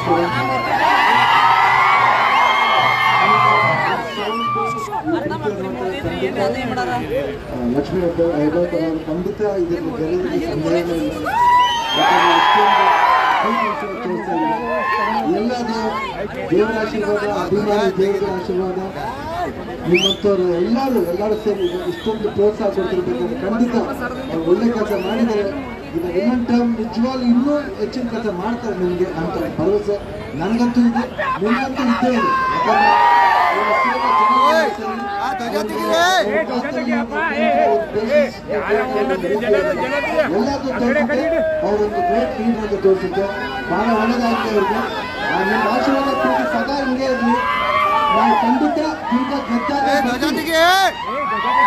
ನಮಸ್ಕಾರ ಲಕ್ಷ್ಮೀ ಹೆಬ್ಬಾಳ್ಕರ್ ಅವರು ಖಂಡಿತ ಇದನ್ನು ಗೆಲ್ಲುವುದಕ್ಕೆ ಸಂದೇಹವೇ ಇಲ್ಲ ಯಾಕಂದ್ರೆ ಎಷ್ಟೊಂದು ಕೈ ಕೆಲಸ ತೋರಿಸ್ತಾ ಇದ್ದಾರೆ ಎಲ್ಲದು ದೇವರ ಆಶೀರ್ವಾದ ಅಭಿಮಾನಿ ದೇವರ ಆಶೀರ್ವಾದ ನಿಮ್ಮಂಥವ್ರು ಎಲ್ಲರೂ ಎಲ್ಲರೂ ಸೇರಿ ಇದು ಇಷ್ಟೊಂದು ಪ್ರೋತ್ಸಾಹ ಕೊಡ್ತಿರ್ಬೇಕಂದ್ರೆ ಖಂಡಿತ ಅವ್ರು ಒಳ್ಳೆ ಕೆಲಸ ಮಾಡಿದ್ದಾರೆ ಇದು ಇನ್ನೊಂದು ಟರ್ಮ್ ನಿಜವಾಗ್ಲೂ ಇನ್ನೂ ಹೆಚ್ಚಿನ ಕೆಲಸ ಮಾಡ್ತಾರೆ ನಿಮಗೆ ಅಂತ ಭರವಸೆ ನನಗಂತೂ ಇದೆ ನಿಮಗಂತೂ ಇದ್ದೇ ಇದೆ ಯಾಕಂದ್ರೆ ಇವ್ರ ಸೇವೆ ಚೆನ್ನಾಗಿ ಮಾಡ್ತಾರೆ. ಎಲ್ಲದೂ ತೋರಿಸುತ್ತೆ ಅವರೊಂದು ಗ್ರೇಟ್ ಲೀಡರ್ ಅಂತ ತೋರಿಸುತ್ತೆ ಬಹಳ ಒಳ್ಳೆದಾಗುತ್ತೆ ಅವ್ರಿಗೆ ಆ ನಿಮ್ಮ ಆಶೀರ್ವಾದ ಪ್ರೀತಿ ಸದಾ ಹಿಂಗೆ ಇರಲಿ ನಾವು ಖಂಡಿತ ಈಗ ಗೆದ್ದಾಗ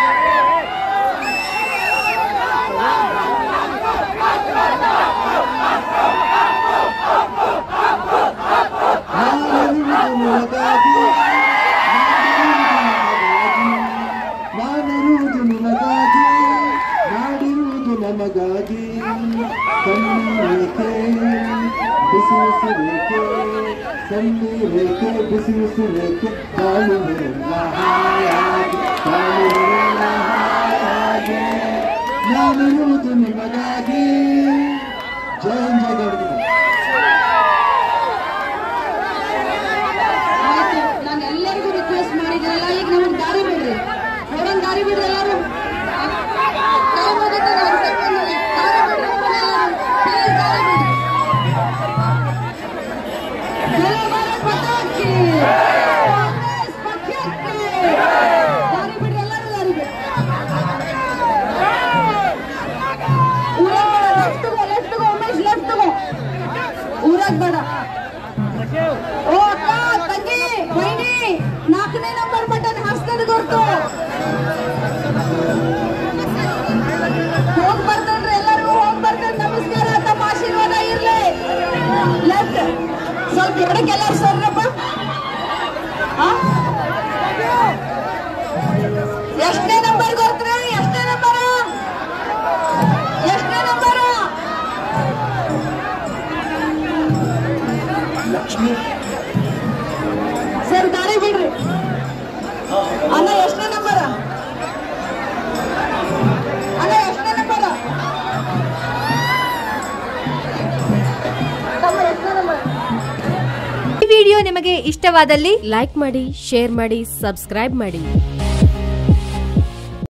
ನಾನಿರುವುದು ನಿಮಗಾಗಿ ಮಾಡಿರುವುದು ನಮಗಾಗಿ ಕಣ್ಣೀರೇಕೆ ಬಿಸಿ ಉಸಿರೇಕೆ ಕಣ್ಣೀರೇಕೆ ಬಿಸಿ ಉಸಿರೇಕೆ ಬಾಳುವೆಲ್ಲ ಹಾಯಾಗಿ ಬಾಳುವೆಲ್ಲ ಹಾಯಾಗಿ ನಾನಿರುವುದು ನಿಮಗಾಗಿ ಜಯ ಜಯ ಗಣಪತಿ ಆಯ್ತು ನಾನು ಎಲ್ಲರಿಗೂ ರಿಕ್ವೆಸ್ಟ್ ಮಾಡಿದ್ರಲ್ಲ ಈಗ ನಮಗೆ ದಾರಿ ಬಿಡ್ರಿ ನೋಡೋಣ ದಾರಿ ಬಿಡ್ರಿ ಎಲ್ಲರೂ ಟೈಮ್ ಹೋಗುತ್ತೆ ನಾನು ಕರ್ಕೊಂಡ್ಬಂದೆ. ದಾರಿ ಬಿಡ್ರಿ ಹೋಗೋಣ ಎಲ್ಲರೂ. Please ದಾರಿ ಬಿಡ್ರಿ. ಜೈ ಭಾರತ್ ಮಾತಾ ಕಿ. ಕಾಂಗ್ರೆಸ್ ಪಕ್ಷಕ್ಕೆ. ದಾರಿ ಬಿಡ್ರಿ ಎಲ್ಲರೂ ದಾರಿ ಬಿಡ್ರಿ ಊರಾಗ್ ಬೇಡ ಲೆಫ್ಟ್ ತಗೋ ಲೆಫ್ಟ್ ತಗೋ ಉಮೇಶ್ ಲೆಫ್ಟ್ ತಗೋ ಊರಾಗ್ ಬೇಡ ಓ ಅಕ್ಕ ತಂಗಿ ಬೈನಿ ನಾಲ್ಕನೇ ನಂಬರ್ ಬಟನ್ ಹಸ್ತದ ಗುರ್ತು ಹೋಗ್ ಬರ್ತೇನ್ರಿ ಎಲ್ಲರಿಗೂ ಹೋಗ್ ಬರ್ತೇನೆ ನಮಸ್ಕಾರ ತಮ್ಮ ಆಶೀರ್ವಾದ ಇರ್ಲಿ ಲೆಫ್ಟ್ ಸ್ವಲ್ಪ ಎಡಕ್ಕೆ ಎಲ್ಲರೂ ಸರ್ರಪ್ಪ ಆ? ಎಷ್ಟನೇ ನಂಬರ್ ಗೊತ್ತ್ರಿ ಎಷ್ಟನೇ ನಂಬರ್ ಎಷ್ಟನೇ ನಂಬರ್ ಲಕ್ಷ್ಮಿ ಸರ್ ದಾರಿ ಬಿಡ್ರಿ ಅಣ್ಣ ಎಷ್ಟನೇ ನಂಬರ ಅಣ್ಣ ಎಷ್ಟನೇ ನಂಬರ ತಮ್ಮ ಎಷ್ಟನೇ ನಂಬರ್ ಈ ವಿಡಿಯೋ ನಿಮಗೆ ಇಷ್ಟವಾದಲ್ಲಿ ಲೈಕ್ ಮಾಡಿ ಶೇರ್ ಮಾಡಿ ಸಬ್ಸ್ಕ್ರೈಬ್ ಮಾಡಿ